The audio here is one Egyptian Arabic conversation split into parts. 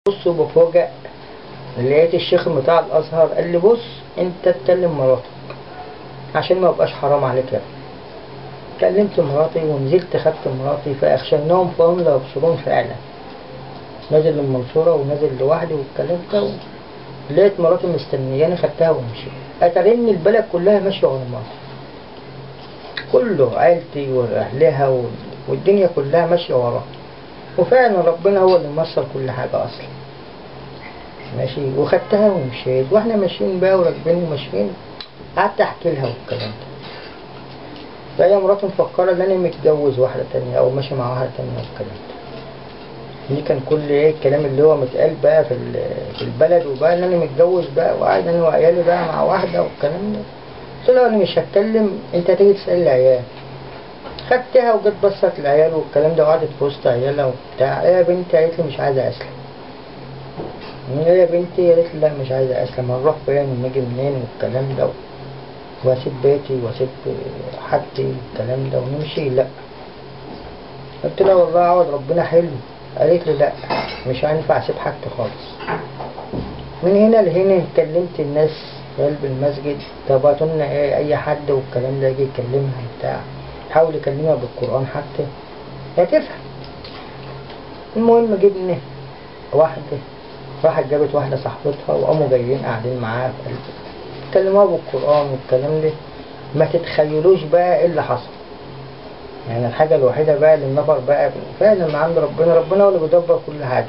بص وبفوجئ لقيت الشيخ بتاع الازهر قال لي بص انت تكلم مراتك عشان ما يبقاش حرام عليك يا ابني كلمت مراتي ونزلت خدت مراتي فاخشناهم فهم لا يبصرون فعلا نازل المنصورة ونازل لوحدي واتكلمت و... لقيت مراتي مستنياني خدتها ومشيت اترن البلد كلها ماشية ورا مراتي كله عيلتي واهلها و... والدنيا كلها ماشية وراها وفعلا ربنا هو اللي مصر كل حاجة اصلا ماشي وخدتها ومشيت واحنا ماشيين بقى وراكبين وماشيين قعدت احكي لها والكلام ده فهي مراتي مفكرة ان انا متجوز واحدة تانية او ماشي مع واحدة تانية والكلام ده دي كان كل ايه الكلام اللي هو متقال بقى في ال- في البلد وبقى ان انا متجوز بقى وقاعد انا وعيالي بقى مع واحدة والكلام ده قلت لها انا مش هتكلم انت هتيجي تسأل العيال خدتها وجت بصت العيال والكلام ده وقعدت في وسط عيالها وبتاع ايه يا بنتي قالت لي مش عايزة اسلم ايه يا بنتي قالت لي لا مش عايزة اسلم هنروح فين ونيجي منين والكلام ده واسيب بيتي واسيب حاجتي والكلام ده ونمشي لا قلت لها والله عوض ربنا حلو قالت لي لا مش هينفع اسيب حاجتي خالص من هنا لهنا كلمت الناس في قلب المسجد تبعتوا لنا ايه اي حد والكلام ده يجي يكلمها بتاع حاول يكلمها بالقرآن حتى هتفهم المهم جبنا واحدة راحت جابت واحدة صاحبتها وقاموا جايين قاعدين معاها في قلب كلموها بالقرآن والكلام ده ما تتخيلوش بقى ايه اللي حصل يعني الحاجة الوحيدة بقى اللي النفر بقى فعلا من عند ربنا ربنا هو اللي بيدبر كل حاجة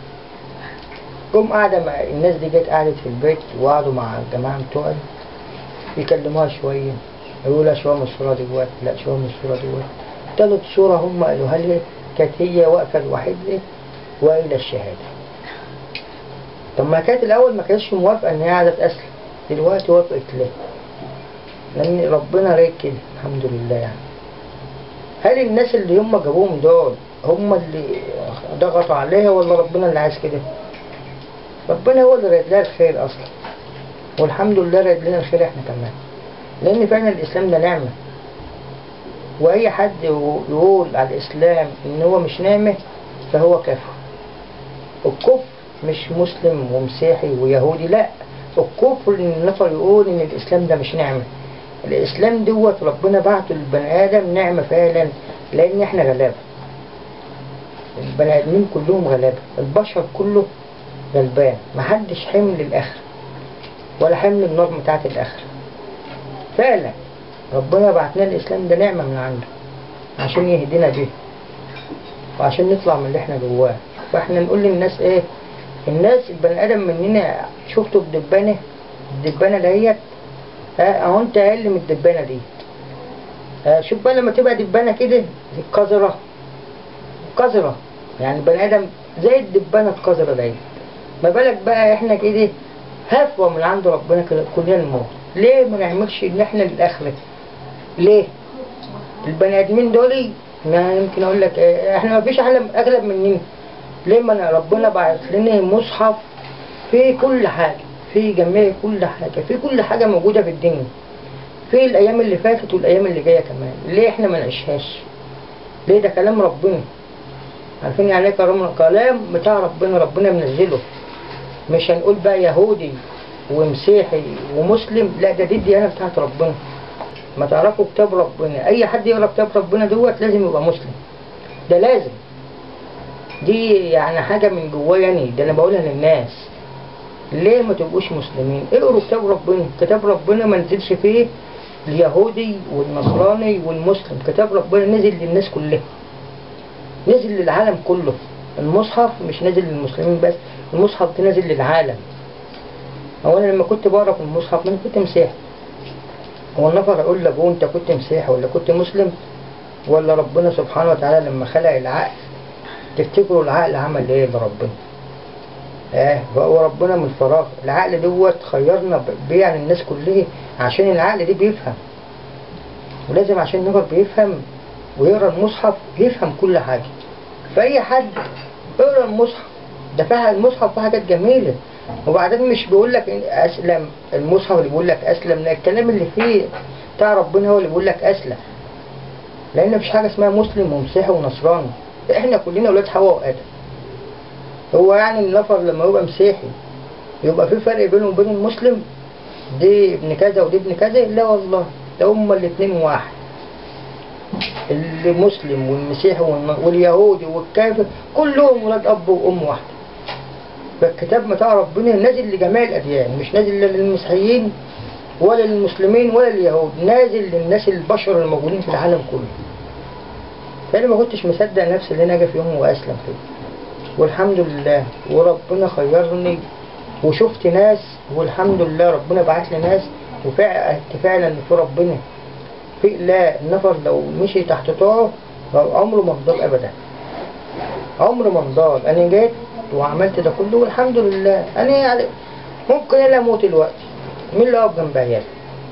جم قاعدة مع الناس دي جت قعدت في البيت وقعدوا مع الجماعة بتوعي يكلموها شوية يقولوا لها شوية من الصورة ديت لا شوية من الصورة ديت تالت صورة هم قالوها لي كانت هي واقفة لوحدها وإلى الشهادة طب ما كانت الأول ما كانتش موافقة إن هي قاعدة تأسلم دلوقتي وافقت ليه؟ لأن ربنا رايد كده الحمد لله يعني هل الناس اللي هم جابوهم دول هم اللي ضغطوا عليها ولا ربنا اللي عايز كده؟ ربنا هو اللي رايد لها الخير أصلا والحمد لله رايد لنا الخير احنا كمان لأن فعلا الإسلام ده نعمة وأي حد يقول على الإسلام إن هو مش نعمة فهو كافر الكفر مش مسلم ومسيحي ويهودي لا الكفر ان النفر يقول ان الاسلام ده مش نعمة الاسلام دوت ربنا بعته للبني ادم نعمة فعلا لان احنا غلابة البني ادمين كلهم غلابة البشر كله غلبان محدش حمل الاخر ولا حمل النار بتاعت الاخر فعلا ربنا بعتنا الاسلام ده نعمة من عنده عشان يهدينا بيه وعشان نطلع من اللي احنا جواه فاحنا نقول للناس ايه الناس البني ادم مننا شفتوا الدبانه الدبانه ديت ها اهو انت اقل من الدبانه دي ها شوف بقى لما تبقى دبانه كده قذره قذره يعني البني ادم زي الدبانه القذره ديت ما بالك بقى احنا كده هفوه من عند ربنا كده كلنا نموت ليه ما نعملش ان احنا للاخره ليه البني ادمين دول ما يمكن اقول لك إيه، احنا ما فيش اغلب اغلب مننا ليه ما أنا ربنا بعت لنا مصحف في كل حاجة في جميع كل حاجة في كل حاجة موجودة في الدنيا في الأيام اللي فاتت والأيام اللي جاية كمان ليه إحنا ما نعيشهاش ليه ده كلام ربنا عارفين يعني ايه كلام كلام بتاع ربنا ربنا منزله مش هنقول بقى يهودي ومسيحي ومسلم لا ده دي الديانة بتاعت ربنا ما تعرفوا كتاب ربنا أي حد يقرأ كتاب ربنا دوت لازم يبقى مسلم ده لازم دي يعني حاجة من جوايا يعني ده أنا بقولها للناس ليه ما تبقوش مسلمين اقروا كتاب ربنا كتاب ربنا ما نزلش فيه اليهودي والنصراني والمسلم كتاب ربنا نزل للناس كلها نزل للعالم كله المصحف مش نازل للمسلمين بس المصحف ده نازل للعالم هو انا لما كنت بقرا في المصحف ما انا كنت مسيحي هو النفر اقول لك انت كنت مسيحي ولا كنت مسلم ولا ربنا سبحانه وتعالى لما خلق العقل تفتكروا العقل عمل ايه لربنا اه هو ربنا من فراغ العقل دوت خيرنا بيه عن الناس كلها عشان العقل دي بيفهم ولازم عشان نقدر بيفهم ويقرا المصحف يفهم كل حاجة فأي حد اقرا المصحف ده فيها المصحف فيه حاجات جميلة وبعدين مش بيقول لك إن أسلم المصحف اللي بيقول لك أسلم لا الكلام اللي فيه بتاع ربنا هو اللي بيقول لك أسلم لأن مفيش حاجة اسمها مسلم ومسيحي ونصراني احنا كلنا ولاد حواء وآدم هو يعني النفر لما يبقى مسيحي يبقى في فرق بينه وبين المسلم دي ابن كذا ودي ابن كذا لا والله ده هما الاتنين واحد المسلم والمسيحي والن- واليهودي والكافر كلهم ولاد اب وام واحده فالكتاب بتاع ربنا نازل لجميع الاديان مش نازل لا للمسيحيين ولا للمسلمين ولا لليهود نازل للناس البشر الموجودين في العالم كله فانا ما كنتش مصدق نفسي ان انا اجي في يوم واسلم كده والحمد لله وربنا خيرني وشفت ناس والحمد لله ربنا بعت لي ناس وفعلا فعلا في ربنا في لا النفر لو مشي تحت طاعه عمره ما انضال ابدا عمره ما انضال انا جيت وعملت ده كله والحمد لله انا يعني ممكن انا اموت دلوقتي مين اللي يقف جنب عيالي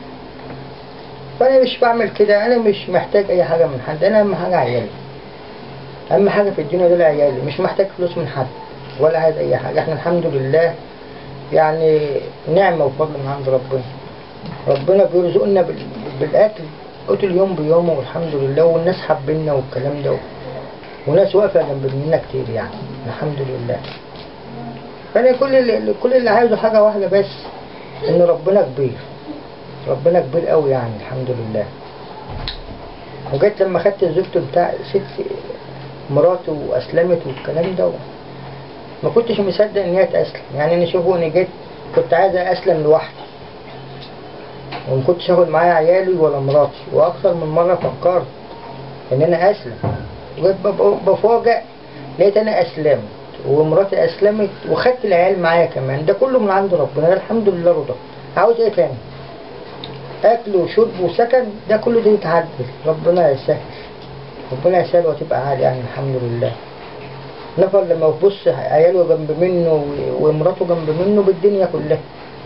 فانا مش بعمل كده انا مش محتاج اي حاجه من حد انا اهم حاجه عيالي اهم حاجه في الدنيا دول عيالي مش محتاج فلوس من حد ولا عايز اي حاجه احنا الحمد لله يعني نعمه وفضل من عند ربنا ربنا بيرزقنا بال- بالاكل قوت اليوم بيومه والحمد لله والناس حابيننا والكلام ده وناس واقفه جنب مننا كتير يعني الحمد لله فانا كل اللي كل اللي عايزه حاجه واحده بس ان ربنا كبير ربنا كبير قوي يعني الحمد لله وجيت لما خدت الزوجة بتاع ست مراتي واسلمت والكلام ده ما كنتش مصدق ان هي تسلم يعني انا شوفوا اني جيت كنت عايز اسلم لوحدي وما كنتش اخد معايا عيالي ولا مراتي واكثر من مره فكرت ان انا اسلم وجيت بب- بفاجئ لقيت انا اسلمت ومراتي اسلمت وخدت العيال معايا كمان ده كله من عند ربنا ده الحمد لله رضا عاوز ايه تاني اكل وشرب وسكن ده كله ده يتعدل ربنا يسهل ربنا يسهل وتبقى عالي يعني الحمد لله نفر لما يبص عياله جنب منه و- ومراته جنب منه بالدنيا كلها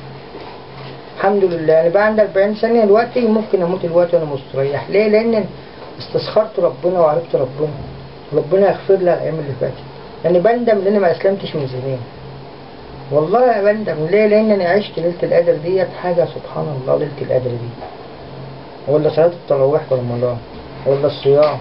الحمد لله انا بقى عندي 40 سنه دلوقتي ممكن اموت دلوقتي وانا مستريح ليه لان استسخرت ربنا وعرفت ربنا ربنا يغفر لي الايام اللي فاتت انا بندم ان انا ما اسلمتش من زمان والله بندم ليه لان انا عشت ليله القدر ديت حاجه سبحان الله ليله القدر دي ولا صلاه التراويح في رمضان ولا الصيام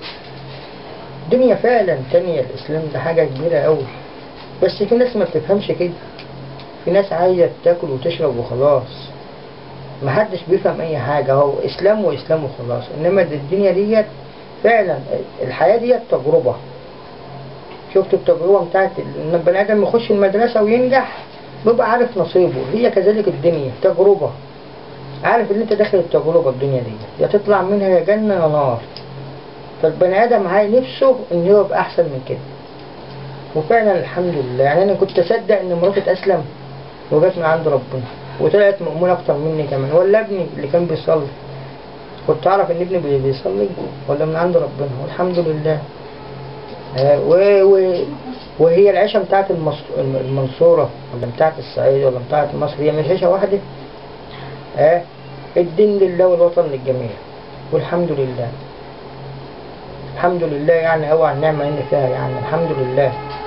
الدنيا فعلا تانية الاسلام ده حاجه كبيره قوي بس في ناس ما بتفهمش كده في ناس عايزه تاكل وتشرب وخلاص محدش بيفهم اي حاجه هو اسلام واسلام وخلاص انما دي- الدنيا ديت فعلا الحياه ديت تجربه شفت التجربه بتاعت ان البني ادم يخش المدرسه وينجح بيبقى عارف نصيبه هي كذلك الدنيا تجربه عارف ان انت داخل التجربه الدنيا دي يا تطلع منها يا جنه يا نار فالبني ادم عايز نفسه ان هو يبقى احسن من كده وفعلا الحمد لله يعني انا كنت اصدق ان مراتي تسلم وجت من عند ربنا وطلعت مأمونة اكتر مني كمان ولا ابني اللي كان بيصلي كنت اعرف ان ابني بي- بيصلي ولا من عند ربنا والحمد لله آه، و... و... وهي العيشة بتاعت المص... المنصورة ولا بتاعت الصعيد ولا بتاعت مصر هي مش عيشة واحدة اه الدين لله والوطن للجميع والحمد لله الحمد لله يعني اوعى النعمة اللي فيها يعني الحمد لله